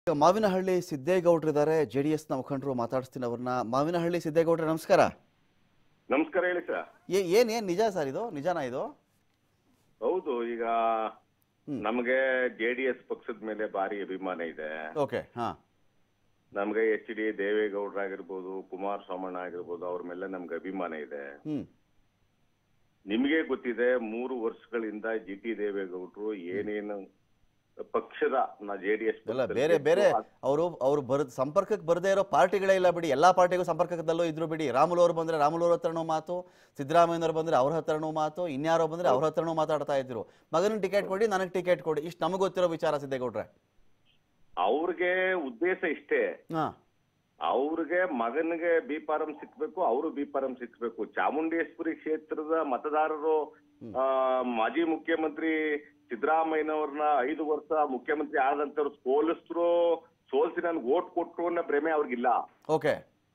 ಈಗ Mavinahalli ಸಿದ್ದೇಗೌಡರಿದ್ದಾರೆ J D ಎಸ್ನ ಮುಖಂಡರು ಮಾತಾಡಿಸ್ತೀನಿ ಅವ್ರನ್ನ ಮಾವಿನಹಳ್ಳಿ ಸಿದ್ದೇಗೌಡ್ರೆ ನಮಸ್ಕಾರ ನಮಸ್ಕಾರ ಹೇಳಿ ಸರ್ ಏ ಏನ್ ಏನ್ ನಿಜ ಸರ್ ಇದು ನಿಜನಾ ಇದು ಹೌದು ಈಗ ಹ್ಮ್. ನಮಗೆ ಜೆ ಡಿ ಎಸ್ ಪಕ್ಷದ ಮೇಲೆ ಭಾರಿ ಅಭಿಮಾನ ಇದೆ ಓಕೆ ಹಾ ನಮ್ಗೆ ಎಚ್ ಡಿ ದೇವೇಗೌಡರಾಗಿರ್ಬೋದು ಕುಮಾರಸ್ವಾಮಣ್ಣ ಆಗಿರ್ಬೋದು ಅವ್ರ ಮೇಲೆ ನಮ್ಗೆ ಅಭಿಮಾನ ಇದೆ ಹ್ಮ್ ನಿಮಗೆ ಗೊತ್ತಿದೆ ಮೂರು ವರ್ಷಗಳಿಂದ ಜಿ ಟಿ ದೇವೇಗೌಡರು ಏನೇನು ಪಕ್ಷದ ಜೆ ಡಿ ಎಸ್ ಎಲ್ಲ ಬೇರೆ ಬೇರೆ ಅವರು ಅವ್ರು ಬರ್ ಸಂಪರ್ಕಕ್ಕೆ ಬರದೇ ಇರೋ ಪಾರ್ಟಿಗಳೇ ಇಲ್ಲ ಬಿಡಿ ಎಲ್ಲಾ ಪಾರ್ಟಿಗೂ ಸಂಪರ್ಕದಲ್ಲೂ ಇದ್ರು ಬಿಡಿ ರಾಮುಲು ಅವ್ರು ಬಂದ್ರೆ ರಾಮುಲು ಅವ್ರ ಹತ್ರನೂ ಮಾತು ಸಿದ್ದರಾಮಯ್ಯನವ್ರು ಬಂದ್ರೆ ಅವ್ರ ಹತ್ರನೂ ಮಾತು ಇನ್ಯಾರೋ ಬಂದ್ರೆ ಅವ್ರ ಹತ್ರನೂ ಮಾತಾಡ್ತಾ ಇದ್ರು ಮಗನಿಗೆ ಟಿಕೆಟ್ ಕೊಡಿ ನನಗೆ ಟಿಕೆಟ್ ಕೊಡಿ ಇಷ್ಟು ನಮಗೆ ಗೊತ್ತಿರೋ ವಿಚಾರ ಸಿದ್ದೇಗೌಡ್ರೆ ಅವ್ರಿಗೆ ಉದ್ದೇಶ ಇಷ್ಟೇ ಹಾ ಅವ್ರಿಗೆ ಮಗನಿಗೆ ಬಿ ಫಾರಂ ಸಿಕ್ಬೇಕು ಅವರು ಬಿ ಫಾರಂ ಸಿಕ್ಬೇಕು ಚಾಮುಂಡೇಶ್ವರಿ ಕ್ಷೇತ್ರದ ಮತದಾರರು ಆ, ಮಾಜಿ ಮುಖ್ಯಮಂತ್ರಿ ಸಿದ್ದರಾಮಯ್ಯನವ್ರನ್ನ ಐದು ವರ್ಷ ಮುಖ್ಯಮಂತ್ರಿ ಆದಂತವ್ರು ಸೋಲಿಸ್ರು ಸೋಲ್ಸಿ ನನ್ಗೆ ಓಟ್ ಕೊಟ್ರು ಅನ್ನೋ ಭ್ರಮೆ ಅವ್ರಿಗಿಲ್ಲ ಓಕೆ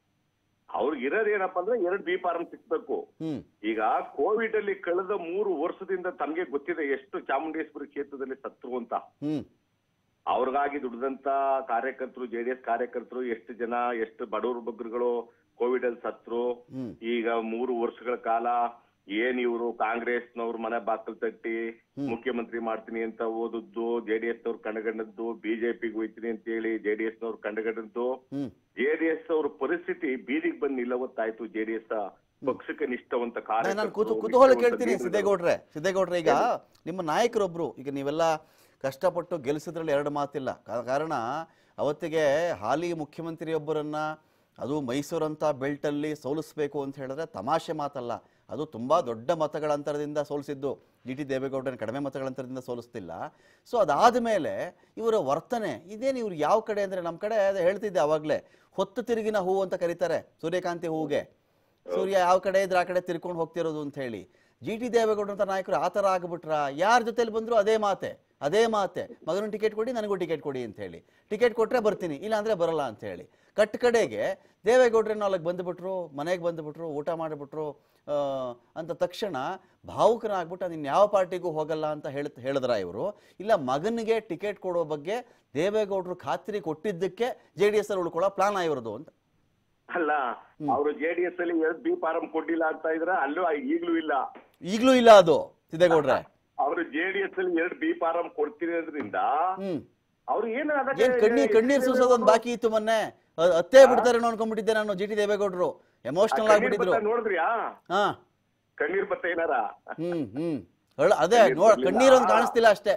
ಅವ್ರಿಗೆ ಇರೋದು ಏನಪ್ಪಾ ಅಂದ್ರೆ ಎರಡು ಬಿ ಫಾರಂ ಸಿಕ್ಬೇಕು ಹ್ಮ್ ಈಗ ಕೋವಿಡ್ ಅಲ್ಲಿ ಕಳೆದ ಮೂರು ವರ್ಷದಿಂದ ತಮಗೆ ಗೊತ್ತಿದೆ ಎಷ್ಟು ಚಾಮುಂಡೇಶ್ವರಿ ಕ್ಷೇತ್ರದಲ್ಲಿ ಸತ್ರು ಅಂತ ಹ್ಮ್ ಅವ್ರಿಗಾಗಿ ದುಡಿದಂತ ಕಾರ್ಯಕರ್ತರು ಜೆಡಿಎಸ್ ಕಾರ್ಯಕರ್ತರು ಎಷ್ಟು ಜನ ಎಷ್ಟು ಬಡವರು ಬಗ್ಗರುಗಳು ಕೋವಿಡ್ ಅಲ್ಲಿ ಸತ್ರು ಹ್ಮ್ ಈಗ ಮೂರು ವರ್ಷಗಳ ಕಾಲ ಏನ್ ಇವರು ಕಾಂಗ್ರೆಸ್ನವ್ರ ಮನೆ ಬಾಕಲ್ ತಟ್ಟಿ ಮುಖ್ಯಮಂತ್ರಿ ಮಾಡ್ತೀನಿ ಅಂತ ಓದದ್ದು ಜೆಡಿಎಸ್ ನವ್ರು ಕಂಡುಗಂಡದ್ದು ಬಿಜೆಪಿಗೆ ಹೋಯ್ತೀನಿ ಅಂತ ಹೇಳಿ ಜೆಡಿಎಸ್ ನವ್ರು ಕಂಡುಗಂಡದ್ದು ಹ್ಮ್ ಜೆಡಿಎಸ್ ಅವ್ರ ಪರಿಸ್ಥಿತಿ ಬೀದಿಗೆ ಬಂದು ನಿಲ್ಲವತ್ತಾಯ್ತು ಜೆಡಿಎಸ್ ಪಕ್ಷಕ್ಕೆ ನಿಷ್ಠವಂತ ನಾನು ಕುತು ಕಾರ್ಯಕರ್ತರು, ಕುತೂಹಲ ನಿಷ್ಠಾವಂತ ಕೇಳ್ತೀನಿ leaderಗಳು. ಸಿದ್ದೇಗೌಡ್ರೆ ಸಿದ್ದೇಗೌಡ್ರೆ ಈಗ ನಿಮ್ಮ ನಾಯಕರೊಬ್ರು ಈಗ ನೀವೆಲ್ಲ ಕಷ್ಟಪಟ್ಟು ಗೆಲ್ಲಿಸಿದ್ರಲ್ಲಿ ಎರಡು ಮಾತಿಲ್ಲ ಕಾ- ಕಾರಣ ಅವತ್ತಿಗೆ ಹಾಲಿ ಮುಖ್ಯಮಂತ್ರಿಯೊಬ್ಬರನ್ನ ಅದು ಮೈಸೂರಂತ ಬೆಲ್ಟಲ್ಲಿ ಸೋಲಿಸ್ಬೇಕು ಅಂತ ಹೇಳಿದ್ರೆ ತಮಾಷೆ ಮಾತಲ್ಲ ಅದು ತುಂಬಾ ದೊಡ್ಡ ಮತಗಳ ಅಂತರದಿಂದ ಸೋಲಿಸಿದ್ದು ಜಿ ಟಿ ದೇವೇಗೌಡರನ್ನ ಕಡಿಮೆ ಮತಗಳ ಅಂತರದಿಂದ ಸೋಲಿಸ್ತಿಲ್ಲ ಸೊ ಅದಾದ ಮೇಲೆ ಇವರ ವರ್ತನೆ ಇದೇನು ಇವ್ರು ಯಾವ ಕಡೆ ಅಂದ್ರೆ ನಮ್ಮ ಕಡೆ ಅದೇ ಹೇಳ್ತಿದ್ದೆ ಅವಾಗಲೇ ಹೊತ್ತು ತಿರುಗಿನ ಹೂವು ಅಂತ ಕರೀತಾರೆ ಸೂರ್ಯಕಾಂತಿ ಹೂವಿಗೆ ಸೂರ್ಯ ಯಾವ ಕಡೆ ಇದ್ರೆ ಆ ಕಡೆ ತಿರ್ಕೊಂಡು ಹೋಗ್ತಿರೋದು ಅಂತ ಹೇಳಿ ಜಿ ಟಿ ದೇವೇಗೌಡ ಅಂತ ನಾಯಕರು ಆ ಥರ ಆಗ್ಬಿಟ್ರ ಯಾರ ಜೊತೆಲಿ ಬಂದ್ರು ಅದೇ ಮಾತೆ ಅದೇ ಮಾತೆ ಮಗನ ಟಿಕೆಟ್ ಕೊಡಿ ನನಗೂ ಟಿಕೆಟ್ ಕೊಡಿ ಅಂತ ಹೇಳಿ ಟಿಕೆಟ್ ಕೊಟ್ರೆ ಬರ್ತೀನಿ ಇಲ್ಲ ಅಂದ್ರೆ ಬರಲ್ಲ ಅಂತ ಹೇಳಿ ಕಟ್ ಕಡೆಗೆ ದೇವೇಗೌಡ್ರೇನೋ ಅಲ್ಲಿಗೆ ಬಂದುಬಿಟ್ರು ಮನೆಗೆ ಬಂದುಬಿಟ್ರು ಊಟ ಮಾಡಿಬಿಟ್ರು ಆ, ಅಂತ ತಕ್ಷಣ ಭಾವುಕರಾಗ್ಬಿಟ್ಟು ನಾನು ಇನ್ಯಾವ ಪಾರ್ಟಿಗೂ ಹೋಗಲ್ಲ ಅಂತ ಹೇಳ ಹೇಳಿದ್ರ ಇವರು ಇಲ್ಲ ಮಗನಿಗೆ ಟಿಕೆಟ್ ಕೊಡೋ ಬಗ್ಗೆ ದೇವೇಗೌಡರು ಖಾತ್ರಿ ಕೊಟ್ಟಿದ್ದಕ್ಕೆ ಜೆ ಡಿ ಎಸ್ ಅಲ್ಲಿ ಉಳ್ಕೊಳ್ಳೋ ಪ್ಲಾನ್ ಇವ್ರದ್ದು ಅಂತ ಅಲ್ಲ ಅವರು ಜೆಡಿಎಸ್ ಅಲ್ಲಿ ಎರಡ್ ಬಿ ಫಾರಂ ಕೊಟ್ಟಿಲ್ಲ ಅಂತ ಇದ್ರ ಅಲ್ಲೂ ಈಗ್ಲೂ ಇಲ್ಲ ಈಗಲೂ ಇಲ್ಲ ಅದು ಸಿದ್ದೇಗೌಡ್ರೆ ಅವರು ಜೆಡಿಎಸ್ ಅಲ್ಲಿ ಎರಡ್ ಬಿ ಫಾರಂ ಕೊಡ್ತಿರೋದ್ರಿಂದ ಹ್ಮ್ ಅವ್ರು ಏನು ಅದಕ್ಕೆ ಏನ್ ಕಣ್ಣೀರ್ ಕಣ್ಣೀರ್ ಸುರಿಸೋದೊಂದು ಬಾಕಿ ಇತ್ತು ಮೊನ್ನೆ ಅ- ಅತ್ತೇ ಬಿಡ್ತಾರೆ ಅನ್ಕೊಂಡ್ಬಿಟ್ಟಿದ್ದೆ ನಾನು ಜಿ ಟಿ ದೇವೇಗೌಡರು ಎಮೋಷನಲ್ ಕಣ್ಣೀರ್ ಆಗ್ಬಿಟ್ಟಿದ್ರು ಬತ್ತ ನೋಡಿದ್ರಿಯಾ ಹಾ ಕಣ್ಣೀರ್ ಬತ್ತ ಏನಾರ ಹ್ಮ್ ಹ್ಮ್ ಅಳ್- ಅದೇ ಕಣ್ಣೀರ್ ನೋಡ್ ಬರ್ಲಿಲ್ಲ. ಕಣ್ಣೀರೊಂದು ಕಾಣಿಸ್ತಿಲ್ಲ ಅಷ್ಟೇ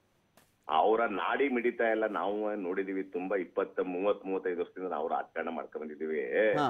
ಅವರ ನಾಡಿ ಮಿಡಿತ ಎಲ್ಲ ನಾವು ನೋಡಿದೀವಿ ತುಂಬಾ ಇಪ್ಪತ್ತ ಮೂವತ್ ಮೂವತ್ತೈದು ವರ್ಷದಿಂದ ನಾವು ರಾಜಕಾರಣ ಮಾಡ್ಕೊಂಡ್ ಬಂದಿದೀವಿ ಹಾ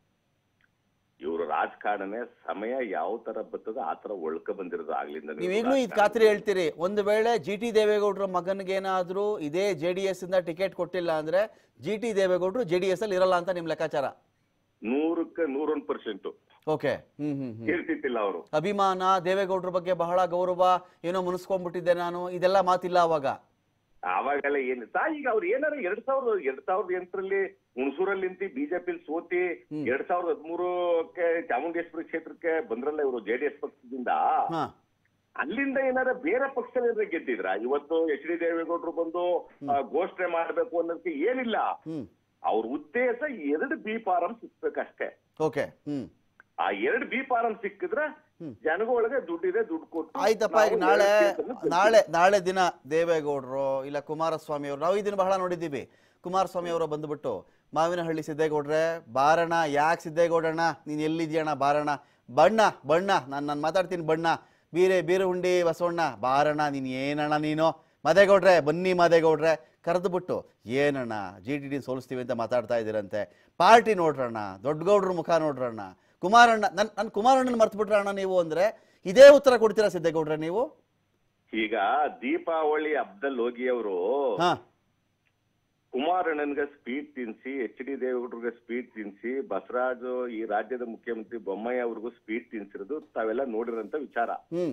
ಇವರು ರಾಜಕಾರಣನೇ ಸಮಯ ಯಾವ ತರ ಬರ್ತದ ಆ ತರ ಒಳ್ಕ ಬಂದಿರೋದು ಆಗ್ಲಿಂದ ನೀವ್ ಈಗಲೂ ಇದು ಖಾತ್ರಿ ಹೇಳ್ತೀರಿ ಒಂದು ವೇಳೆ ಜಿ ಟಿ ದೇವೇಗೌಡರ ಮಗನಿಗೇನಾದ್ರೂ ಇದೇ ಜೆ ಡಿ ಎಸ್ ಇಂದ ಟಿಕೆಟ್ ಕೊಟ್ಟಿಲ್ಲ ಅಂದ್ರೆ ಜಿ ಟಿ ದೇವೇಗೌಡರು ಜೆ ಡಿ ಎಸ್ ಅಲ್ಲಿ ಇರಲ್ಲ ಅಂತ ನಿಮ್ ಲೆಕ್ಕಾಚಾರ ನೂರಕ್ಕೆ ನೂರೊಂದು ಪರ್ಸೆಂಟ್ ಓಕೆ ಹ್ಮ್ ಹ್ಮ್ ಹ್ಮ್ ಇರ್ತಿತ್ತಿಲ್ಲ ಅವರು ಅಭಿಮಾನ ದೇವೇಗೌಡರ ಬಗ್ಗೆ ಬಹಳ ಗೌರವ ಏನೋ ಮುನಿಸ್ಕೊಂಡ್ಬಿಟ್ಟಿದ್ದೆ ನಾನು ಇದೆಲ್ಲ ಮಾತಿಲ್ಲ ಅವಾಗ ಆವಾಗೆಲ್ಲ ಏನ್ ತಾ ಈಗ ಅವ್ರು ಏನಾರ ಎರಡ್ ಸಾವಿರದ ಎರಡ್ ಸಾವಿರದ ಎಂಟರಲ್ಲಿ ಹುಣಸೂರಲ್ಲಿ ನಿಂತಿ ಬಿಜೆಪಿ ಸೋತಿ ಎರಡ್ ಸಾವಿರದ ಹದಿಮೂರಕ್ಕೆ ಚಾಮುಂಡೇಶ್ವರಿ ಕ್ಷೇತ್ರಕ್ಕೆ ಬಂದ್ರಲ್ಲ ಇವರು ಜೆಡಿಎಸ್ ಪಕ್ಷದಿಂದ ಹಾ ಅಲ್ಲಿಂದ ಏನಾರ ಬೇರೆ ಪಕ್ಷದಲ್ಲಿ ಗೆದ್ದಿದ್ರ ಇವತ್ತು ಎಚ್ ಡಿ ದೇವೇಗೌಡರು ಬಂದು ಆ, ಘೋಷಣೆ ಮಾಡ್ಬೇಕು ಅನ್ನೋದಕ್ಕೆ ಏನಿಲ್ಲ ಹ್ಮ್ ಅವ್ರ ಉದ್ದೇಶ ಎರಡು ಬಿ ಫಾರಂ ಸಿಕ್ಬೇಕಷ್ಟೇ ಓಕೆ ಹ್ಮ್ ಆ ಎರಡು ಬಿ ಫಾರಂ ಸಿಕ್ಕಿದ್ರೆ ಜನಗಳಿಗೆ ದುಡ್ಡಿದೆ ದುಡ್ಡು ಕೊಟ್ಟು ಆಯ್ತಪ್ಪ ಈಗ ನಾವು ನಾಳೆ ಎರಡು ಸೀಟನ್ನು ಗೆಲ್ತೀವಿ. ನಾಳೆ ನಾಳೆ ದಿನ ದೇವೇಗೌಡರು ಇಲ್ಲ ಕುಮಾರಸ್ವಾಮಿ ಅವರು ನಾವು ಇದನ್ನ ಬಹಳ ನೋಡಿದ್ದೀವಿ ಕುಮಾರಸ್ವಾಮಿ ಅವರು ಬಂದ್ಬಿಟ್ಟು ಮಾವಿನಹಳ್ಳಿ ಸಿದ್ದೇಗೌಡ್ರೆ ಬಾರಣ ಯಾಕೆ ಸಿದ್ದೇಗೌಡಣ್ಣ ನೀನು ಎಲ್ಲಿದ್ಯಣ್ಣ ಬಾರಣ ಬಣ್ಣ ಬಣ್ಣ ನಾನು ನಾನು ಮಾತಾಡ್ತೀನಿ ಬಣ್ಣ ಬೀರೆ ಬೀರುಹುಂಡಿ ಬಸವಣ್ಣ ಬಾರಣ ನೀನು ಏನಣ್ಣ ನೀನು ಮದೇಗೌಡ್ರೆ ಬನ್ನಿ ಮದೇಗೌಡ್ರೆ ಕರೆದುಬಿಟ್ಟು ಏನಣ್ಣ ಜಿ ಟಿ ಡಿ ಸೋಲಿಸ್ತೀವಿ ಅಂತ ಮಾತಾಡ್ತಾ ಇದ್ದೀರಂತೆ ಪಾರ್ಟಿ ನೋಡ್ರಣ್ಣ ದೊಡ್ಡಗೌಡ್ರ ಮುಖ ನೋಡ್ರಣ್ಣ ಕುಮಾರಣ್ಣ ನನ್ನ ನನ್ನ ಕುಮಾರಣ್ಣನ ಮರ್ತ್ಬಿಟ್ರ ಅಣ್ಣ ನೀವು ಅಂದರೆ ಇದೇ ಉತ್ತರ ಕೊಡ್ತೀರಾ ಸಿದ್ದೇಗೌಡ್ರೆ ನೀವು ಈಗ ದೀಪಾವಳಿ ಹಬ್ಬದಲ್ಲಿ ಹೋಗಿ ಅವರು ಹಾಂ ಕುಮಾರಣ್ಣನ್ಗೆ ಸ್ಪೀಡ್ ತಿನ್ಸಿ ಎಚ್ ಡಿ ದೇವೇಗೌಡರಿಗೆ ಸ್ಪೀಡ್ ತಿನ್ಸಿ ಬಸವರಾಜು ಈ ರಾಜ್ಯದ ಮುಖ್ಯಮಂತ್ರಿ ಬೊಮ್ಮಾಯಿ ಅವ್ರಿಗೂ ಸ್ಪೀಡ್ ತಿನ್ಸಿರೋದು ತಾವೆಲ್ಲ ನೋಡಿರೋಂತ ವಿಚಾರ ಹ್ಞೂ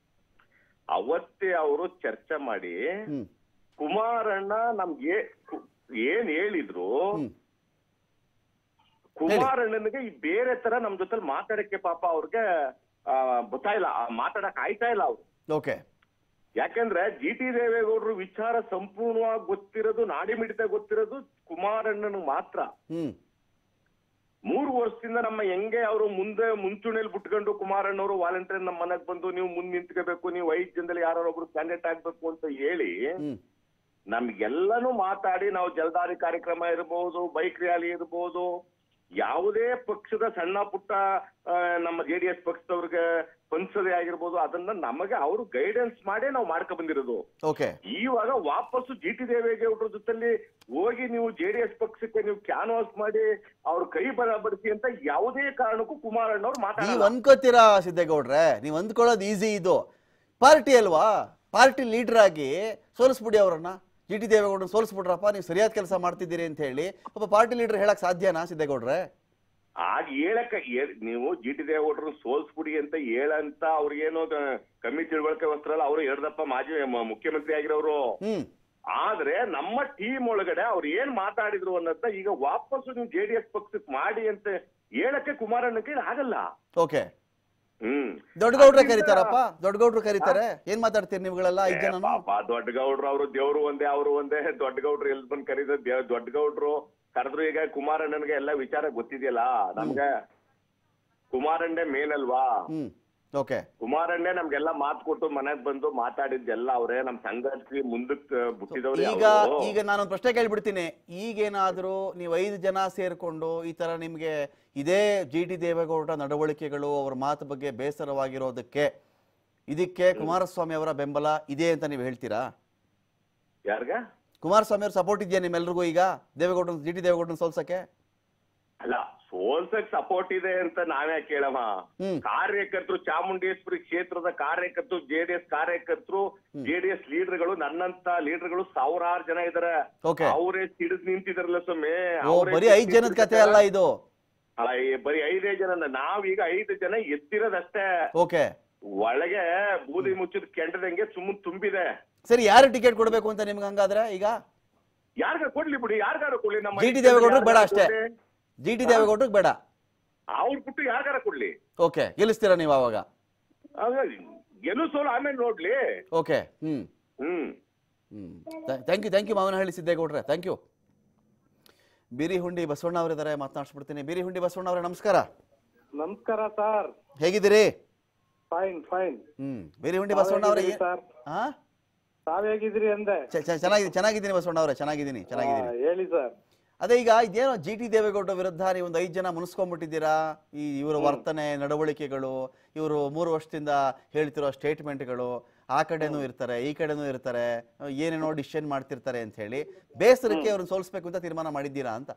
ಅವತ್ತೇ ಅವರು ಚರ್ಚೆ ಮಾಡಿ ಹ್ಞೂ ಕುಮಾರಣ್ಣ ನಮ್ಗೆ ಕು- ಏನ್ ಹೇಳಿದ್ರು ಹ್ಞೂ ಕುಮಾರಣ್ಣನಿಗೆ ಈ ಬೇರೆ ತರ ನಮ್ ಜೊತೆ ಮಾತಾಡಕ್ಕೆ ಪಾಪ ಅವ್ರಿಗೆ ಆ, ಗೊತ್ತಾಯಿಲ್ಲ ಆ, ಮಾತಾಡಕ್ ಆಯ್ತಾ ಇಲ್ಲ ಅವ್ರು ಓಕೆ ಯಾಕಂದ್ರೆ ಜಿ ಟಿ ದೇವೇಗೌಡರು ವಿಚಾರ ಸಂಪೂರ್ಣವಾಗಿ ಗೊತ್ತಿರೋದು ನಾಡಿ ಮಿಡಿತ ಗೊತ್ತಿರೋದು ಕುಮಾರಣ್ಣನ ಮಾತ್ರ ಹ್ಮ್ ಮೂರು ವರ್ಷದಿಂದ ನಮ್ಮ ಹೆಂಗೆ ಅವರು ಮುಂದೆ ಮುಂಚೂಣಿಯಲ್ಲಿ ಬಿಟ್ಕೊಂಡು ಕುಮಾರಣ್ಣವರು ವಾಲಂಟಿಯರ್ ನಮ್ಮ ಮನೆಗ್ ಬಂದು ನೀವು ಮುಂದ್ ನಿಂತ್ಕೋಬೇಕು ನೀವು ಐದ್ ಜನದಲ್ಲಿ ಯಾರೋ ಒಬ್ರು ಕ್ಯಾಂಡಿಡೇಟ್ ಆಗ್ಬೇಕು ಅಂತ ಹೇಳಿ ಹ್ಮ್ ನಮ್ಗೆಲ್ಲನೂ ಮಾತಾಡಿ ನಾವು ಜಲಧಾರಿ ಕಾರ್ಯಕ್ರಮ ಇರಬಹುದು ಬೈಕ್ ರ್ಯಾಲಿ ಇರಬಹುದು ಯಾವುದೇ ಪಕ್ಷದ ಸಣ್ಣ ಪುಟ್ಟ ಆ, ನಮ್ಮ ಜೆ ಡಿ ಎಸ್ ಪಕ್ಷದವ್ರಿಗೆ ಪಂಚದೆ ಆಗಿರ್ಬೋದು ಅದನ್ನ ನಮಗೆ ಅವರು ಗೈಡೆನ್ಸ್ ಮಾಡೇ ನಾವು ಮಾಡ್ಕೊ ಬಂದಿರೋದು ಓಕೆ ಇವಾಗ ವಾಪಸ್ಸು ಜಿ ಟಿ ದೇವೇಗೌಡರ ಜೊತೆಲಿ ಹೋಗಿ ನೀವು ಜೆ ಡಿ ಎಸ್ ಪಕ್ಷಕ್ಕೆ ನೀವು ಕ್ಯಾನ್ವಾಸ್ ಮಾಡಿ ಅವ್ರ ಕೈ ಬಲಪಡಿಸಿ ಅಂತ ಯಾವುದೇ ಕಾರಣಕ್ಕೂ ಕುಮಾರಣ್ಣವ್ರು ನೀವ್ ಮಾತಾಡಲ್ಲ ಅನ್ಕೋತೀರಾ ಸಿದ್ದೇಗೌಡ್ರೆ ನೀವ್ ಅಂದ್ಕೊಳ್ಳೋದು ಈಸಿ ಇದು ಪಾರ್ಟಿ ಅಲ್ವಾ ಪಾರ್ಟಿ ಲೀಡರ್ ಆಗಿ ಸೋಲಿಸ್ಬಿಡಿ ಅವರನ್ನ ಜಿ ಟಿ ದೇವೇಗೌಡರನ್ನ ಸೋಲಿಸ್ಬಿಟ್ರಪ್ಪ ನೀವು ಸರಿಯಾದ ಕೆಲಸ ಮಾಡ್ತಿದ್ದೀರಿ ಅಂತ ಹೇಳಿ ಒಬ್ಬ ಪಾರ್ಟಿ ಲೀಡರ್ ಹೇಳಕ್ ಸಾಧ್ಯನಾ ಸಿದ್ದೇಗೌಡ್ರೆ ಆಗ ಹೇಳಕ ಏ- ನೀವು ಜಿ ಟಿ ದೇವೇಗೌಡರು ಸೋಲ್ಸ್ಬಿಡಿ ಅಂತ ಹೇಳಂತ ಅವ್ರಿಗೇನೋ ಕ- ಕಮ್ಮಿ ತಿಳುವಳಿಕೆ ವಸ್ತ್ರಲ್ಲ ಅವರು ಎರಡಪ್ಪ ಮಾಜಿ ಮ- ಮುಖ್ಯಮಂತ್ರಿ ಆಗಿರೋರು ಹ್ಮ್ ಆದ್ರೆ ನಮ್ಮ ಟೀಮ್ ಒಳಗಡೆ ಅವ್ರು ಏನ್ ಮಾತಾಡಿದ್ರು ಅನ್ನೋದನ್ನ ಈಗ ವಾಪಸ್ಸು ನೀವು ಜೆ ಡಿ ಎಸ್ ಪಕ್ಷಕ್ಕೆ ಮಾಡಿ ಅಂತ ಹೇಳಕ್ಕೆ ಕುಮಾರಣ್ಣ ಕೈಲಿ ಆಗಲ್ಲ ಓಕೆ ಹ್ಮ್ ದೊಡ್ಡಗೌಡ್ರೆ ಅದ್ರಿಂದ- ಕರೀತಾರಪ್ಪ ದೊಡ್ಡಗೌಡ್ರು ಕರೀತಾರೆ ಏನ್ ಮಾತಾಡ್ತೀರಿ ನೀವುಗಳೆಲ್ಲ ಐದ್ ಏ ಜನನು ಪಾಪ ದೊಡ್ಡ ಗೌಡ್ರು ಅವರು ದೇವ್ರು ಒಂದೇ ಅವರು ಒಂದೇ ದೊಡ್ಡ ಗೌಡ್ರು ಎಲ್ಲಿ ಬಂದ್ ಕರೀದ ದೊಡ್ಡ ಗೌಡ್ರು ಕರೆದ್ರು ಈಗ ಕುಮಾರಣ್ಣನ್ಗೆ ಎಲ್ಲ ವಿಚಾರ ಗೊತ್ತಿದೆಯಲ್ಲ ನಮ್ಗೆ ಕುಮಾರಣ್ಣೆ ಮೇನ್ ಅಲ್ವಾ ಹ್ಮ್ ಓಕೆ ಕುಮಾರಣ್ಣೆ ನಮ್ಗೆಲ್ಲ ಮಾತು ಕೊಟ್ಟು ಮನೆಗ್ ಬಂದು ಮಾತಾಡಿದ್ದೆಲ್ಲ ಅವ್ರೆ ನಮ್ ಸಂಘಟನೆ ಮುಂದಕ್ ಬಿಟ್ಟಿದವ್ರು ಈಗ ಯಾವ್ರು? ಈಗ ನಾನೊಂದು ಪ್ರಶ್ನೆ ಕೇಳ್ಬಿಡ್ತೀನಿ ಈಗೇನಾದ್ರೂ ನೀವು ಐದು ಜನ ಸೇರ್ಕೊಂಡು ಈ ತರ ನಿಮ್ಗೆ ಇದೇ ಜಿ ಟಿ ದೇವೇಗೌಡರ ನಡವಳಿಕೆಗಳು ಅವ್ರ ಮಾತು ಬಗ್ಗೆ ಬೇಸರವಾಗಿರೋದಕ್ಕೆ ಇದಕ್ಕೆ ಕುಮಾರಸ್ವಾಮಿ ಅವರ ಬೆಂಬಲ ಇದೆ ಅಂತ ನೀವು ಹೇಳ್ತೀರಾ ಯಾರ್ಗ ಕುಮಾರಸ್ವಾಮಿ ಅವ್ರ ಸಪೋರ್ಟ್ ಇದೆಯಾ ನಿಮ್ಮೆಲ್ರಿಗೂ ಈಗ ದೇವೇಗೌಡನ ಜಿ ಟಿ ದೇವೇಗೌಡನ ಸೋಲ್ಸಕ್ಕೆ ಅಲ್ಲ ಸೋಲ್ಸಕ್ ಸಪೋರ್ಟ್ ಇದೆ ಅಂತ ನಾವೇ ಕೇಳಮ್ಮ ಹ್ಮ್ ಕಾರ್ಯಕರ್ತರು ಚಾಮುಂಡೇಶ್ವರಿ ಕ್ಷೇತ್ರದ ಕಾರ್ಯಕರ್ತರು ಜೆಡಿಎಸ್ ಕಾರ್ಯಕರ್ತರು ಜೆಡಿಎಸ್ ಲೀಡರ್ಗಳು ನನ್ನಂತ ಲೀಡರ್ಗಳು ಸಾವಿರಾರು ಜನ ಇದಾರೆ ಓಕೆ ಅವರೇ ಸಿಡಿದ್ ನಿಂತಿದಾರಲ್ಲ ಸ್ವಾಮಿ ಓ ಅವ್ರೇ ಬರೀ ಐದ್ ಜನದ ಕತೆ ಅಲ್ಲ ಇದು ಅಲ್ಲ, ಈ ಬರೀ ಐದೇ ಜನ ನಾವೀಗ ಐದು ಜನ ಎತ್ತಿರೋದಷ್ಟೇ ಓಕೆ ಒಳಗೆ ಬೂದಿ ಮುಚ್ಚಿದ ಕೆಂಡದಂಗೆ ಸುಮ್ಮನೆ ತುಂಬಿದೆ ಸರಿ ಯಾರು ಟಿಕೆಟ್ ಕೊಡ್ಬೇಕು ಅಂತ ನಿಮ್ಗೆ ಹಂಗಾದ್ರೆ ಈಗ ಯಾರ್ಗಾರ ಕೊಡ್ಲಿ ಬಿಡಿ ಯಾರ್ಗಾರ ಕೊಡ್ಲಿ ನಮ್ಮ ಜಿ ಟಿ ದೇವೇಗೌಡರಿಗೆ ಬೇಡ ಅಷ್ಟೇ ಜಿ ಟಿ ದೇವೇಗೌಡರಿಗೆ ಬೇಡ ಅವ್ರ ಬಿಟ್ಟು ಯಾರ್ಗಾರ ಕೊಡ್ಲಿ ಓಕೆ ಗೆಲ್ಲಿಸ್ತೀರಾ ನೀವು ಅವಾಗ ಆಗ ಗೆಲ್ಲು ಸೋಲು ಆಮೇಲೆ ನೋಡ್ಲಿ ಓಕೆ ಹ್ಮ್ ಹ್ಮ್ ಹ್ಮ್ thank you thank you Mavanahalli ಸಿದ್ದೇಗೌಡ್ರೆ ಥ್ಯಾಂಕ್ ಯು ಬೀರಿಹುಂಡಿ ಬಸವಣ್ಣ ಅವರಿದ್ದಾರೆ ಮಾತನಾಡಿಸ್ಬಿಡ್ತೀನಿ ಬೀರಿಹುಂಡಿ ಬಸವಣ್ಣ ಅವರೇ ನಮಸ್ಕಾರ ನಮಸ್ಕಾರ ಸರ್ ಹೇಗಿದ್ದೀರಿ ಫೈನ್ ಫೈನ್ ಹ್ಮ್ ಬೀರಿಹುಂಡಿ ಬಸವಣ್ಣ ಅವರೇ ಸರ್ ಹಾ ತಾವ್ ಹೇಗಿದ್ರಿ ಅಂದೆ ಚ- ಚ- ಚೆನ್ನಾಗಿ ಚೆನ್ನಾಗಿದ್ದೀನಿ ಬಸವಣ್ಣ ಅವರೇ ಚೆನ್ನಾಗಿದ್ದೀನಿ ಚೆನ್ನಾಗಿದ್ದೀನಿ ಆ, ಹೇಳಿ ಸರ್ ಅದೇ ಈಗ ಇದೇನೋ ಜಿ ಟಿ ದೇವೇಗೌಡ ವಿರುದ್ಧ ನೀವು ಒಂದು ಐದು ಜನ ಮುನಿಸ್ಕೊಂಡ್ಬಿಟ್ಟಿದ್ದೀರಾ ಈ ಇವರ ವರ್ತನೆ ನಡವಳಿಕೆಗಳು ಇವರು ಮೂರು ವರ್ಷದಿಂದ ಹೇಳ್ತಿರೋ ಸ್ಟೇಟ್ಮೆಂಟ್ಗಳು ಆ ಕಡೆನೂ ಇರ್ತಾರೆ ಈ ಕಡೆನೂ ಇರ್ತಾರೆ ಏನೇನೋ ಡಿಸಿಷನ್ ಮಾಡ್ತಿರ್ತಾರೆ ಅಂತ ಹೇಳಿ ಬೇಸರಕ್ಕೆ ಅವ್ರನ್ನ ಸೋಲಿಸ್ಬೇಕು ಅಂತ ತೀರ್ಮಾನ ಮಾಡಿದ್ದೀರಾ ಅಂತ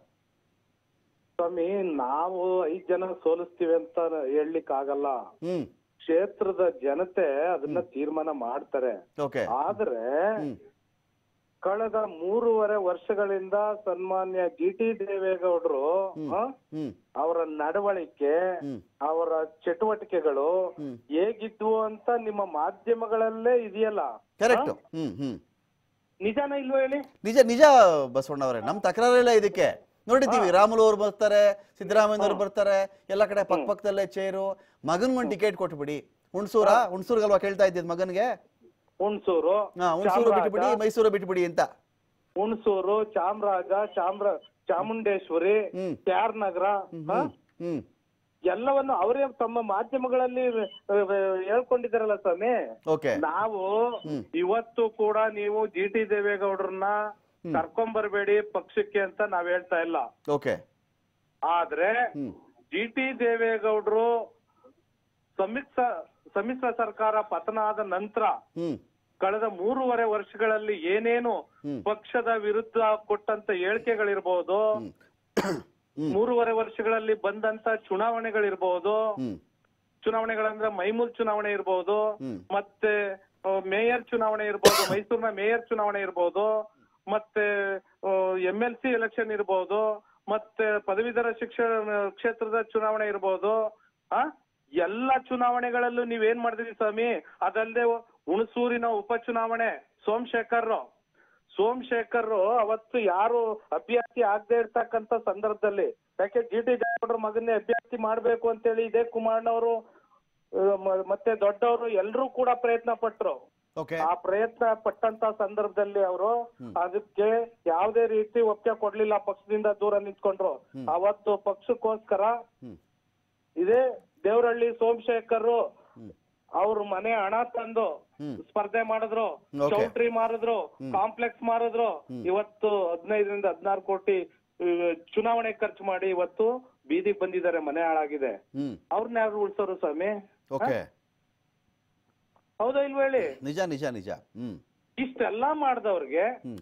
ಸ್ವಾಮಿ ನಾವು ಐದ್ ಜನ ಸೋಲಿಸ್ತೀವಿ ಅಂತ ಹೇಳಲಿಕ್ ಆಗಲ್ಲ ಹ್ಮ್ ಕ್ಷೇತ್ರದ ಜನತೆ ಅದನ್ನ ತೀರ್ಮಾನ ಮಾಡ್ತಾರೆ ಓಕೆ ಆದ್ರೆ ಹ್ಮ್ ಕಳೆದ ಮೂರುವರೆ ವರ್ಷಗಳಿಂದ ಸನ್ಮಾನ್ಯ ಜಿ ಟಿ ದೇವೇಗೌಡರು ಆ, ಹ್ಮ್ ಅವರ ನಡವಳಿಕೆ ಹ್ಮ್ ಅವರ ಚಟುವಟಿಕೆಗಳು ಹ್ಮ್ ಹೇಗಿದ್ವು ಅಂತ ನಿಮ್ಮ ಮಾಧ್ಯಮಗಳಲ್ಲೇ ಇದೆಯಲ್ಲ ಕರೆಕ್ಟ್ ಹ್ಮ್ ಹ್ಮ್ ನಿಜಾನ ಇಲ್ವೋ ಹೇಳಿ ನಿಜ ನಿಜ ಬಸವಣ್ಣವರೇ ನಮ್ ತಕರಾರಿಲ್ಲ ಇದಕ್ಕೆ ನೋಡಿದ್ದೀವಿ ರಾಮುಲು ಅವ್ರು ಬರ್ತಾರೆ ಸಿದ್ದರಾಮಯ್ಯನವ್ರು ಬರ್ತಾರೆ ಎಲ್ಲ ಕಡೆ ಪಕ್ಕ ಪಕ್ಕದಲ್ಲೇ ಚೇರು ಮಗನ್ಗೊಂದು ಟಿಕೆಟ್ ಕೊಟ್ಬಿಡಿ ಹುಣಸೂರ ಹುಣಸೂರ್ಗಲ್ವಾ ಕೇಳ್ತಾ ಇದ್ದಿದ್ ಮಗನ್ಗೆ ಹುಣಸೂರು ಹಾ ಹುಣಸೂರು ಚಾಮರಾಜ, ಬಿಟ್ಬಿಡಿ ಮೈಸೂರು ಬಿಟ್ಬಿಡಿ ಅಂತ ಹುಣಸೂರು ಚಾಮರಾಜ ಚಾಮ್ರ ಚಾಮುಂಡೇಶ್ವರಿ ಹ್ಮ್. ಕ್ಯಾರ್ ನಗರ ಹ? ಹ್ಮ್ ಎಲ್ಲವನ್ನು ಅವರೇ ತಮ್ಮ ಮಾಧ್ಯಮಗಳಲ್ಲಿ ಆ, ಆ, ಹೇಳ್ಕೊಂಡಿದ್ದಾರಲ್ಲ ಸ್ವಾಮಿ ಓಕೆ ನಾವು ಹ್ಮ್. ಇವತ್ತು ಕೂಡ ನೀವು ಜಿ ಟಿ ದೇವೇಗೌಡರನ್ನ ಕರ್ಕೊಂಬರ್ಬೇಡಿ ಪಕ್ಷಕ್ಕೆ ಅಂತ ನಾವ್ ಹೇಳ್ತಾ ಇಲ್ಲ ಓಕೆ ಆದ್ರೆ ಹ್ಮ್ ಜಿ ಟಿ ದೇವೇಗೌಡರು ಸಮ್ಮಿಶ್ರ ಸಮ್ಮಿಶ್ರ ಸರ್ಕಾರ ಪತನ ಆದ ನಂತರ ಹ್ಮ್ ಕಳೆದ ಮೂರುವರೆ ವರ್ಷಗಳಲ್ಲಿ ಏನೇನು ಹ್ಮ್. ಪಕ್ಷದ ವಿರುದ್ಧ ಕೊಟ್ಟಂತ ಹೇಳಿಕೆಗಳಿರ್ಬೋದು ಹ್ಮ್ ಮೂರುವರೆ ವರ್ಷಗಳಲ್ಲಿ ಬಂದಂತ ಚುನಾವಣೆಗಳಿರ್ಬೋದು ಹ್ಮ್ ಚುನಾವಣೆಗಳಂದ್ರೆ ಮೈಮೂಲ್ ಚುನಾವಣೆ ಇರ್ಬೋದು ಹ್ಮ್. ಮತ್ತೆ ಆ, ಮೇಯರ್ ಚುನಾವಣೆ ಇರ್ಬೋದು ಮೈಸೂರಿನ ಮೇಯರ್ ಚುನಾವಣೆ ಇರ್ಬೋದು ಮತ್ತೆ ಎಂ ಎಲ್ ಸಿ ಎಲೆಕ್ಷನ್ ಇರ್ಬೋದು ಮತ್ತೆ ಪದವೀಧರ ಶಿಕ್ಷಣ ಕ್ಷೇತ್ರದ ಚುನಾವಣೆ ಇರ್ಬೋದು ಆ ಎಲ್ಲ ಚುನಾವಣೆಗಳಲ್ಲೂ ನೀವೇನ್ ಮಾಡಿದ್ರಿ ಸ್ವಾಮಿ ಅದಲ್ಲದೆ ಹುಣಸೂರಿನ ಉಪಚುನಾವಣೆ ಸೋಮಶೇಖರ್ ಸೋಮಶೇಖರ್ ಅವತ್ತು ಯಾರು ಅಭ್ಯರ್ಥಿ ಆಗದೆ ಇರ್ತಕ್ಕಂತ ಸಂದರ್ಭದಲ್ಲಿ ಯಾಕೆ ಜಿ ಟಿ ದೇವೇಗೌಡರ ಮಗನ್ನೇ ಅಭ್ಯರ್ಥಿ ಮಾಡ್ಬೇಕು ಅಂತೇಳಿ ಇದೇ ಕುಮಾರಣ್ಣವರು ಆ, ಮ- ಮತ್ತೆ ದೊಡ್ಡವರು ಎಲ್ಲರೂ ಕೂಡ ಪ್ರಯತ್ನ ಪಟ್ರು ಓಕೆ ಆ ಪ್ರಯತ್ನ ಪಟ್ಟಂತ ಸಂದರ್ಭದಲ್ಲಿ ಅವರು ಅದಕ್ಕೆ ಯಾವುದೇ ರೀತಿ ಒಪ್ಪಿಗೆ ಕೊಡ್ಲಿಲ್ಲ ಪಕ್ಷದಿಂದ ದೂರ ನಿಂತ್ಕೊಂಡ್ರು ಅವತ್ತು ಪಕ್ಷಕ್ಕೋಸ್ಕರ ಹ್ಮ್ ಇದೇ ದೇವರಹಳ್ಳಿ ಸೋಮಶೇಖರ್ ಅವ್ರ ಮನೆ ಹಣ ತಂದು ಹ್ಮ್. ಸ್ಪರ್ಧೆ ಮಾಡಿದ್ರು Okay. ಚೌಟ್ರಿ ಮಾರಿದ್ರು ಕಾಂಪ್ಲೆಕ್ಸ್ ಮಾರಿದ್ರು ಇವತ್ತು ಹದಿನೈದರಿಂದ ಹದಿನಾರು ಕೋಟಿ ಆ, ಚುನಾವಣೆ ಖರ್ಚು ಮಾಡಿ ಇವತ್ತು ಬೀದಿಗೆ ಬಂದಿದ್ದಾರೆ ಮನೆ ಹಾಳಾಗಿದೆ ಹ್ಮ್ ಅವ್ರನ್ನ ಯಾರು ಉಳ್ಸೋರು ಸ್ವಾಮಿ ಓಕೆ ಹೌದಾ ಇಲ್ವ ಹೇಳಿ ನಿಜ ನಿಜ ನಿಜ ಹ್ಮ್ ಇಷ್ಟೆಲ್ಲಾ ಮಾಡ್ದವ್ರಿಗೆ ಹ್ಮ್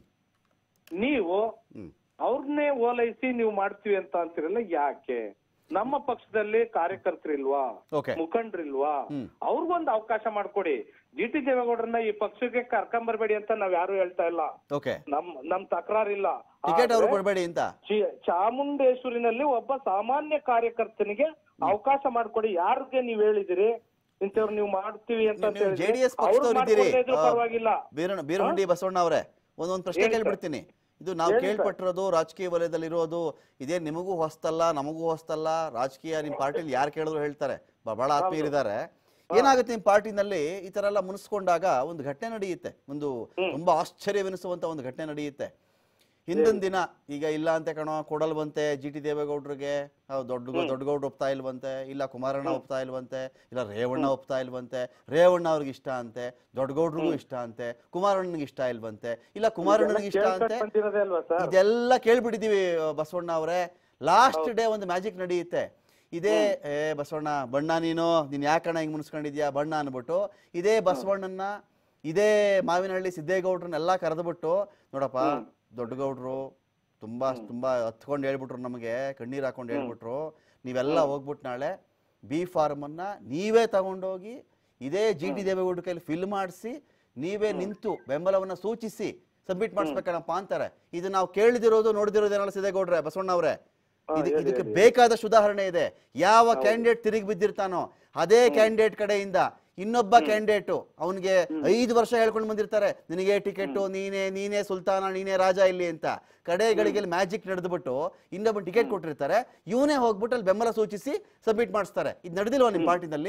ನೀವು ಹ್ಮ್ ಅವ್ರನ್ನೇ ಓಲೈಸಿ ನೀವು ಮಾಡ್ತೀವಿ ಅಂತ ಅಂತಿರಲ್ಲ ಯಾಕೆ ನಮ್ಮ ಪಕ್ಷದಲ್ಲಿ ಕಾರ್ಯಕರ್ತರಿಲ್ವಾ ಓಕೆ ಮುಖಂಡ್ರಿಲ್ವಾ ಹ್ಮ್. ಅವ್ರಿಗೊಂದು ಅವಕಾಶ ಮಾಡ್ಕೊಡಿ ಜಿ ಟಿ ದೇವೇಗೌಡರನ್ನ ಈ ಪಕ್ಷಕ್ಕೆ ಕರ್ಕೊಂಬರ್ಬೇಡಿ ಅಂತ ನಾವ್ ಯಾರು ಹೇಳ್ತಾ ಇಲ್ಲ ಓಕೆ ನಮ್ ನಮ್ ತಕರಾರಿಲ್ಲ ಟಿಕೆಟ್ ಅವ್ರು ಆದ್ರೆ ಕೊಡಬೇಡಿ ಅಂತ ಚಿ- ಚಾಮುಂಡೇಶ್ವರಿನಲ್ಲಿ ಒಬ್ಬ ಸಾಮಾನ್ಯ ಕಾರ್ಯಕರ್ತನಿಗೆ ಅವಕಾಶ ಮಾಡ್ಕೊಡಿ ಯಾರಿಗೆ ನೀವ್ ಹೇಳಿದಿರಿ ಇಂಥವ್ರು ನೀವು ಮಾಡ್ತೀವಿ ಅಂತ ಅಂತ ನೀವು ಹೇಳಿದ್ರೆ ಜೆ ಡಿ ಎಸ್ ಅವ್ರು ಪಕ್ಷದವ್ರು ಇದ್ದೀರಿ ಮಾಡ್ಕೊಳ್ದೇ ಇದ್ರೂ ಪರವಾಗಿಲ್ಲ ಬೀರಣ ಬೀರಹುಂಡಿ ಬಸವಣ್ಣ ಅವರೇ ಒಂದೊಂದು ಪ್ರಶ್ನೆ ಹೇಳಿ ಸರ್. ಕೇಳ್ಬಿಡ್ತೀನಿ ಇದು ನಾವು ಹೇಳಿ ಸರ್. ಕೇಳ್ಪಟ್ಟಿರೋದು ರಾಜಕೀಯ ವಲಯದಲ್ಲಿ ಇರೋದು ಇದೇ ನಿಮಗೂ ಹೊಸ್ತಲ್ಲ ನಮಗೂ ಹೊಸ್ತಲ್ಲ ರಾಜಕೀಯ ನಿಮ್ಮ ಪಾರ್ಟಿಲಿ ಯಾರು ಕೇಳಿದ್ರು ಹೇಳ್ತಾರೆ ಬ- ಬಹಳ ಆತ್ಮೀಯರಿದ್ದಾರೆ ಏನಾಗುತ್ತೆ ನಿಮ್ಮ ಪಾರ್ಟಿನಲ್ಲಿ ಈ ತರ ಎಲ್ಲ ಮುನಿಸ್ಕೊಂಡಾಗ ಒಂದು ಘಟನೆ ನಡೆಯುತ್ತೆ ಒಂದು ತುಂಬಾ ಆಶ್ಚರ್ಯವೆನಿಸುವಂತ ಒಂದು ಘಟನೆ ನಡೆಯುತ್ತೆ ಹಿಂದಿನ ದಿನ ಈಗ ಇಲ್ಲ ಅಂತೆ ಕಣೋ ಕೊಡಲ್ವಂತೆ ಜಿ ಟಿ ದೇವೇಗೌಡರಿಗೆ ಅವ್ ದೊಡ್ಡ ದೊಡ್ಡಗೌಡ್ರು ಒಪ್ತಾ ಇಲ್ವಂತೆ ಇಲ್ಲ ಕುಮಾರಣ್ಣ ಒಪ್ತಾ ಇಲ್ವಂತೆ ಇಲ್ಲ ರೇವಣ್ಣ ಒಪ್ತಾ ಇಲ್ವಂತೆ ರೇವಣ್ಣ ಅವ್ರಿಗೆ ಇಷ್ಟ ಅಂತೆ ದೊಡ್ಡಗೌಡ್ರಿಗೂ ಇಷ್ಟ ಅಂತೆ ಕುಮಾರಣ್ಣನಿಗೆ ಇಷ್ಟ ಇಲ್ವಂತೆ ಇಲ್ಲ ಕುಮಾರಣ್ಣನಿಗೆ ಇಷ್ಟ ಕೇಳ್ಕೊಂಡ್ ಅಂತೆ ಬಂದಿರೋದೇ ಅಲ್ವಾ ಸರ್ ಇದೆಲ್ಲ ಕೇಳ್ಬಿಟ್ಟಿದೀವಿ ಬಸವಣ್ಣ ಅವರೇ ಲಾಸ್ಟ್ ಡೇ ಒಂದು ಮ್ಯಾಜಿಕ್ ನಡೆಯುತ್ತೆ ಇದೇ ಏ ಬಸವಣ್ಣ ಬಣ್ಣ ನೀನು ನೀನ್ ಯಾಕಣ್ಣ ಹಿಂಗ್ ಮುನ್ಸ್ಕೊಂಡಿದ್ಯಾ ಬಣ್ಣ ಅನ್ಬಿಟ್ಟು ಇದೇ ಬಸವಣ್ಣನ ಇದೇ ಮಾವಿನಹಳ್ಳಿ ಸಿದ್ದೇಗೌಡ್ರನ್ನೆಲ್ಲ ಕರೆದ್ಬಿಟ್ಟು ನೋಡಪ್ಪ ದೊಡ್ಡಗೌಡ್ರು ತುಂಬಾ ತುಂಬಾ ಹತ್ಕೊಂಡು ಹೇಳ್ಬಿಟ್ರು ನಮಗೆ ಕಣ್ಣೀರ್ ಹಾಕೊಂಡು ಹೇಳ್ಬಿಟ್ರು ನೀವೆಲ್ಲ ಹೋಗ್ಬಿಟ್ಟು ನಾಳೆ ಬಿ ಫಾರ್ಮನ್ನ ನೀವೇ ತಗೊಂಡೋಗಿ ಇದೇ ಜಿ ಟಿ ದೇವೇಗೌಡ ಕೈಲಿ ಫಿಲ್ ಮಾಡಿಸಿ ನೀವೇ ನಿಂತು ಬೆಂಬಲವನ್ನ ಸೂಚಿಸಿ ಸಬ್ಮಿಟ್ ಮಾಡಿಸ್ಬೇಕಣಪ್ಪ ಅಂತಾರೆ ಇದು ನಾವು ಕೇಳಿದಿರೋದು ನೋಡಿದಿರೋದು ಏನಲ್ಲ ಸಿದ್ದೇಗೌಡ್ರೆ ಬಸವಣ್ಣ ಅವರೇ ಇದು ಇದಕ್ಕೆ ಬೇಕಾದ ಸುಧಾರಣೆ ಇದೆ ಯಾವ ಕ್ಯಾಂಡಿಡೇಟ್ ತಿರುಗಿ ಬಿದ್ದಿರ್ತಾನೋ ಅದೇ ಕ್ಯಾಂಡಿಡೇಟ್ ಕಡೆಯಿಂದ ಇನ್ನೊಬ್ಬ ಕ್ಯಾಂಡಿಡೇಟ್ ಅವನಿಗೆ ಐದು ವರ್ಷ ಹೇಳ್ಕೊಂಡು ಬಂದಿರ್ತಾರೆ ನಿನಗೆ ಟಿಕೆಟ್ ನೀನೇ ನೀನೇ ಸುಲ್ತಾನ ನೀನೇ ರಾಜ ಇಲ್ಲಿ ಅಂತ ಕಡೆಗಳಿಗೆ ಮ್ಯಾಜಿಕ್ ನಡೆದ್ಬಿಟ್ಟು ಇನ್ನೊಬ್ಬ ಟಿಕೆಟ್ ಕೊಟ್ಟಿರ್ತಾರೆ ಇವನೇ ಹೋಗ್ಬಿಟ್ಟು ಅಲ್ಲಿ ಬೆಂಬಲ ಸೂಚಿಸಿ ಸಬ್ಮಿಟ್ ಮಾಡಿಸ್ತಾರೆ ಇದು ನಡೆದಿಲ್ವಾ ನಿಮ್ಮ ಪಾರ್ಟಿನಲ್ಲಿ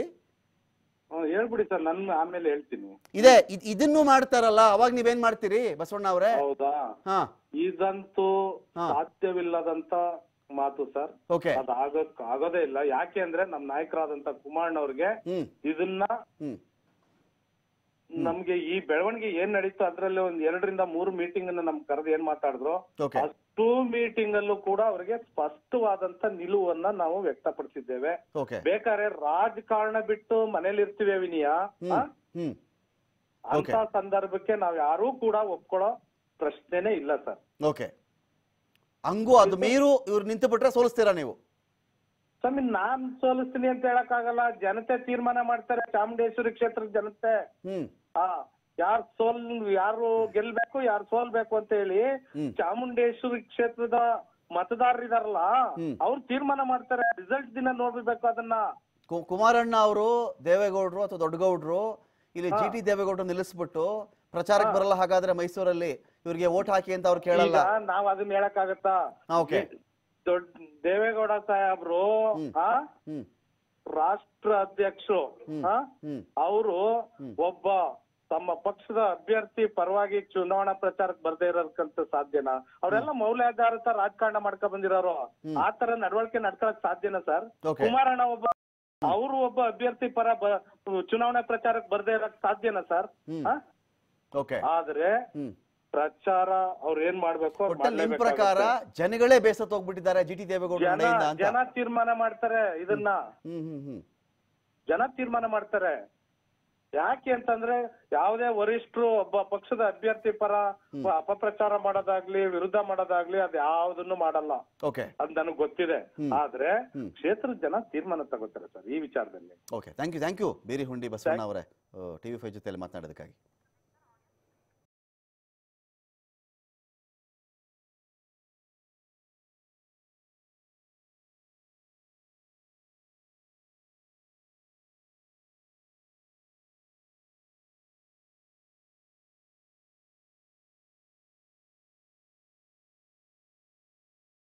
ಹ್ಮ್, ಹೇಳ್ಬಿಡಿ ಸರ್ ನನ್ ಆಮೇಲೆ ಹೇಳ್ತೀನಿ ಇದೆ ಇದ್- ಇದನ್ನು ಮಾಡ್ತಾರಲ್ಲ ಅವಾಗ ನೀವೇನ್ ಮಾಡ್ತೀರಿ ಬಸವಣ್ಣ ಅವರೇ ಹೌದಾ ಹಾ ಇದಂತೂ ಹಾ. ಸಾಧ್ಯವಿಲ್ಲದಂತ ಮಾತು ಸರ್ ಓಕೆ ಅದ್ ಆಗಕ್ ಆಗೋದೇ ಇಲ್ಲ ಯಾಕೆ ಅಂದ್ರೆ ನಮ್ ನಾಯಕರಾದಂತ ಕುಮಾರಣ್ಣ ಅವ್ರಿಗೆ ಹ್ಮ್ ಇದನ್ನ ಹ್ಮ್ ನಮ್ಗೆ ಈ ಬೆಳವಣಿಗೆ ಏನ್ ನಡೀತು ಅದ್ರಲ್ಲಿ ಒಂದ್ ಎರಡರಿಂದ ಮೂರು ಮೀಟಿಂಗ್ ಅನ್ನ ನಮ್ ಕರೆದು ಏನ್ ಮಾತಾಡಿದ್ರು ಓಕೆ ಅಷ್ಟು ಮೀಟಿಂಗ್ ಅಲ್ಲೂ ಕೂಡ ಅವರಿಗೆ ಸ್ಪಷ್ಟವಾದಂತ ನಿಲುವನ್ನ ನಾವು ವ್ಯಕ್ತಪಡಿಸಿದ್ದೇವೆ ಓಕೆ ಬೇಕಾದ್ರೆ ರಾಜಕಾರಣ ಬಿಟ್ಟು ಮನೇಲಿ ಇರ್ತೀವಿ ವಿನಿಯ ಹ್ಮ್ ಹ್ಮ್ ಅಂತ ಸಂದರ್ಭಕ್ಕೆ ನಾವ್ ಯಾರೂ ಕೂಡ ಒಪ್ಕೊಳ್ಳೋ ಪ್ರಶ್ನೆನೇ ಇಲ್ಲ ಸರ್ ಓಕೆ ಹಂಗೂ ಅದು ಮೀರು ಇವ್ರು ನಿಂತು ಬಿಟ್ರೆ ಸೋಲಿಸ್ತೀರಾ ನೀವು ಸ್ವಾಮಿ ನಾನ್ ಸೋಲಿಸ್ತೀನಿ ಅಂತ ಹೇಳಕ್ ಆಗಲ್ಲ ಜನತೆ ತೀರ್ಮಾನ ಮಾಡ್ತಾರೆ ಚಾಮುಂಡೇಶ್ವರಿ ಕ್ಷೇತ್ರದ ಜನತೆ ಹ್ಮ್ ಆ ಯಾರ್ ಸೋಲ್ ಯಾರು ಗೆಲ್ಬೇಕು ಯಾರು ಸೋಲ್ಬೇಕು ಅಂತ ಹೇಳಿ ಹ್ಮ್. ಚಾಮುಂಡೇಶ್ವರಿ ಕ್ಷೇತ್ರದ ಮತದಾರರಿದಾರಲ್ಲ ಹ್ಮ್. ಅವ್ರು ತೀರ್ಮಾನ ಮಾಡ್ತಾರೆ ರಿಸಲ್ಟ್ ದಿನ ನೋಡ್ಬೇಕು ಅದನ್ನ ಕು- ಕುಮಾರಣ್ಣ ಅವರು ದೇವೇಗೌಡರು ಅಥವಾ ದೊಡ್ಡಗೌಡ್ರು ಇಲ್ಲಿ ಜಿ ಟಿ ದೇವೇಗೌಡರು ನಿಲ್ಲಿಸ್ಬಿಟ್ಟು ಪ್ರಚಾರಕ್ಕೆ ಬರಲ್ಲ ಹಾಗಾದ್ರೆ ಮೈಸೂರಲ್ಲಿ ಇವ್ರಿಗೆ ಓಟ್ ಹಾಕಿ ಅಂತ ಅವ್ರು ಕೇಳಲ್ಲ ಈಗ ನಾವ್ ಅದನ್ನ ಹೇಳಕ್ ಆಗತ್ತಾ ಹಾ, okay. ದೊಡ್ಡ ದೇವೇಗೌಡ ಸಾಹೇಬ್ರು ಆ ಹ್ಮ್ ರಾಷ್ಟ್ರ ಅಧ್ಯಕ್ಷರು ಆ ಹ್ಮ್ ಅವರು ಒಬ್ಬ ತಮ್ಮ ಪಕ್ಷದ ಅಭ್ಯರ್ಥಿ ಪರವಾಗಿ ಚುನಾವಣಾ ಪ್ರಚಾರಕ್ಕೆ ಬರ್ದೇ ಇರೋದಕ್ಕಂತ ಸಾಧ್ಯನಾ ಅವರೆಲ್ಲ ಮೌಲ್ಯಾಧಾರಿತ ರಾಜಕಾರಣ ಮಾಡ್ಕೊಂಡ್ ಬಂದಿರೋರು ಆ ತರ ನಡವಳಿಕೆ ನಡ್ಕೊಳಕ್ ಸಾಧ್ಯನಾ ಸರ್ Okay. ಕುಮಾರಣ್ಣ ಒಬ್ಬ ಅವರು ಒಬ್ಬ ಅಭ್ಯರ್ಥಿ ಪರ ಬ- ಚುನಾವಣಾ ಪ್ರಚಾರಕ್ಕೆ ಬರ್ದೇ ಇರಕ್ ಸಾಧ್ಯನಾ ಸರ್ ಹ್ಮ್. ಆ? ಓಕೆ ಆದ್ರೆ ಹ್ಮ್ ಪ್ರಚಾರ ಅವ್ರು ಏನ್ ಮಾಡ್ಬೇಕು ಅವ್ರು ಒಟ್ಟಲ್ಲಿ ನಿಮ್ ಮಾಡ್ಲೇಬೇಕಾಗುತ್ತೆ. ಪ್ರಕಾರ ಜನಗಳೇ ಬೇಸತ್ ಹೋಗ್ಬಿಟ್ಟಿದ್ದಾರೆ ಜಿ ಟಿ ದೇವೇಗೌಡ ಜನ ನಡೆಯಿಂದ ಅಂತ ಜನ ತೀರ್ಮಾನ ಮಾಡ್ತಾರೆ ಇದನ್ನ ಹ್ಮ್ ಹ್ಮ್ ಹ್ಮ್ ಜನ ತೀರ್ಮಾನ ಮಾಡ್ತಾರೆ ಯಾಕೆ ಅಂತಂದ್ರೆ ಯಾವುದೇ ವರಿಷ್ಠರು ಒಬ್ಬ ಪಕ್ಷದ ಅಭ್ಯರ್ಥಿ ಪರ ಅಪಪ್ರಚಾರ ಮಾಡೋದಾಗ್ಲಿ ವಿರುದ್ಧ ಮಾಡೋದಾಗ್ಲಿ ಅದ್ ಯಾವ್ದನ್ನು ಮಾಡಲ್ಲ ಓಕೆ ಅದ್ ನನಗ್ ಗೊತ್ತಿದೆ ಆದ್ರೆ ಕ್ಷೇತ್ರದ ಜನ ತೀರ್ಮಾನ ತಗೋತಾರೆ ಸರ್ ಈ ವಿಚಾರದಲ್ಲಿ okay thank you thank you Birihundi Basavanna ಅವರೇ ಟಿವಿ ಫೈವ್ ಜೊತೆಯಲ್ಲಿ ಮಾತನಾಡೋದಕ್ಕಾಗಿ